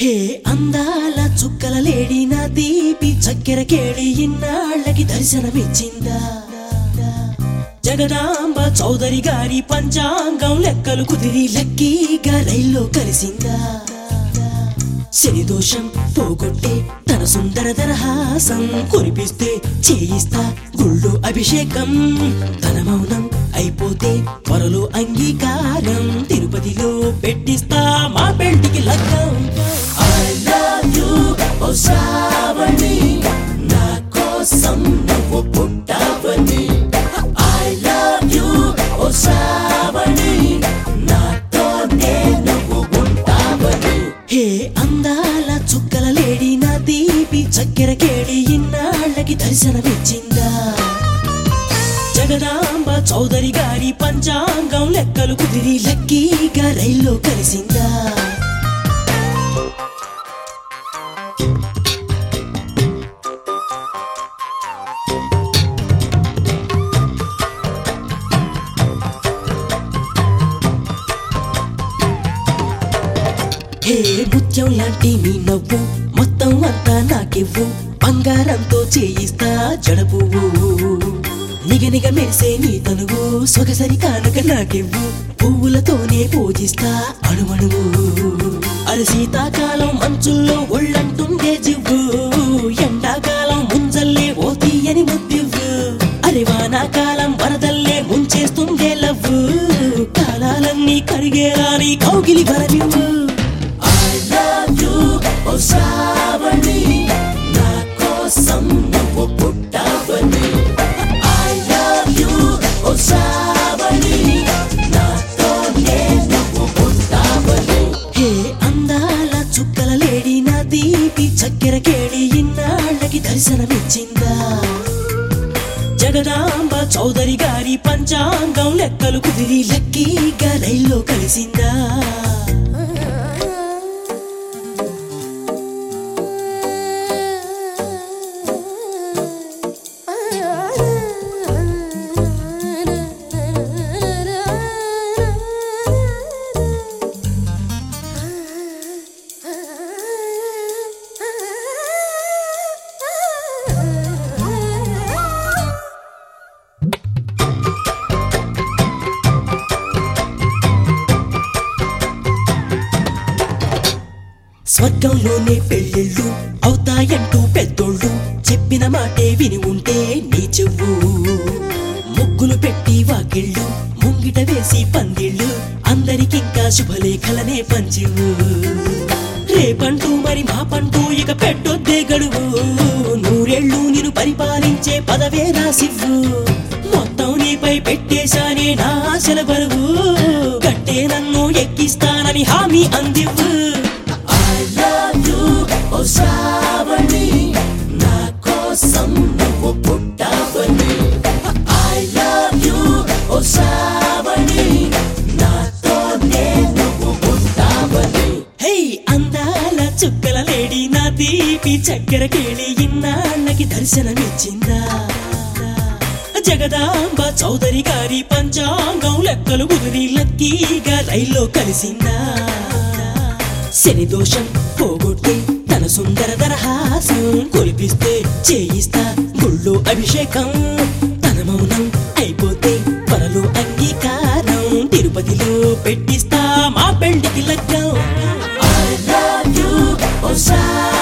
హే అందాల చుక్కల లేడి నా దీపి చక్కెర కేళి ఇన్నాళ్ళకి దర్శనమిచ్చిందా జగదాంబ చౌదరి గారి పంచాంగం లెక్కలు కుదిరి లక్కీగా రైల్లో కలిసిందా శని దోషం పోగొట్టే తన సుందర దరహాసం కురిపిస్తే చేయిస్తా గుళ్ళు అభిషేకం తన మౌనం అయిపోతే త్వరలో అంగీకారం తిరుపతిలో పెట్టిస్తా మా పెళ్లికి లగ్గం I love you, ఓ శ్రావణి నా కోసం నువ్వు పుట్టావని I love you, ఓ శ్రావణి నాతోనే నువ్వు ఉంటావని హే అందాల చుక్కల లేడి నా దీపి చక్కెర కేడి ఇన్నాళ్ళకి దర్శనమిచ్చిందా జగదాంబ చౌదరి గారి పంచాంగం లెక్కలు కుదిరి లక్కీగా రైల్లో కలిసిందా హే ముత్యం లాంటి నీ నవ్వు మొత్తం అంతా నాకివ్వు బంగారంతో చేయిస్తా జడపువ్వు నిగనిగ మెరిసే నీ తనువు సొగసరి కానుక నాకివ్వు పువ్వులతోనే పూజిస్తా అణువణువు అరి శీతాకాలం మంచుల్లో ఒళ్ళంటుండే జివ్వు ఎండాకాలం ముంజల్లే ఓ తీయని ముద్దివ్వు అరి వానాకాలం వరదల్లే ముంచేస్తుండే లవ్వు కాలాలన్నీ కరిగేలా నీ కౌగిలి వరనివ్వు I love you, ఓ శ్రావణి నా కోసం నువ్వు పుట్టావని I love you, ఓ శ్రావణి నాతోనే నువ్వు పుట్టావని హే అందాల చుక్కల లేడి నా దీపి చక్కెర కేడి ఇన్నాళ్ళకి దర్శనమిచ్చిందా జగదాంబ చౌదరి గారి పంచాంగం లెక్కలు కుదిరి లక్కీగా రైల్లో కలిసిందా స్వర్గంలోనే పెళ్ళిళ్ళు అవుతాయంటూ పెద్దోళ్ళు చెప్పిన మాటే విని ఉంటే నీ చెవు ముగ్గులు పెట్టి వాకిళ్ళు ముంగిట వేసి పందిళ్ళు అందరికింకా శుభలేఖలనే పంచివు రేపంటూ మరి మా పంటూ ఇక పెట్టొద్దే గడువు నూరేళ్ళు నిన్ను పరిపాలించే పదవే రాసివ్వు మొత్తం నీపై పెట్టేశానే నా ఆశల బరువు కట్టే నన్ను ఎక్కిస్తానని హామీ అందివ్వు I love you, ఓ శ్రావణి నా కోసం నువ్వు పుట్టావని I love you, ఓ శ్రావణి నాతోనే నువ్వు పుట్టావని హే అందాల చుక్కల లేడి నా దీపి చక్కెర కేళి ఇన్నాళ్ళకి దర్శనమిచ్చిందా జగదాంబ చౌదరి గారి పంచాంగం లెక్కలు కుదిరి లక్కీగా రైల్లో కలిసిందా శని దోషం పోగొట్టి తన సుందర దరహాసం కొలిపిస్తే చేయిస్తా గుళ్ళో అభిషేకం తన మౌనం అయిపోతే త్వరలో అంగీకారం తిరుపతిలో పెట్టిస్తా మా పెళ్లికి లగ్గం I love you, ఓ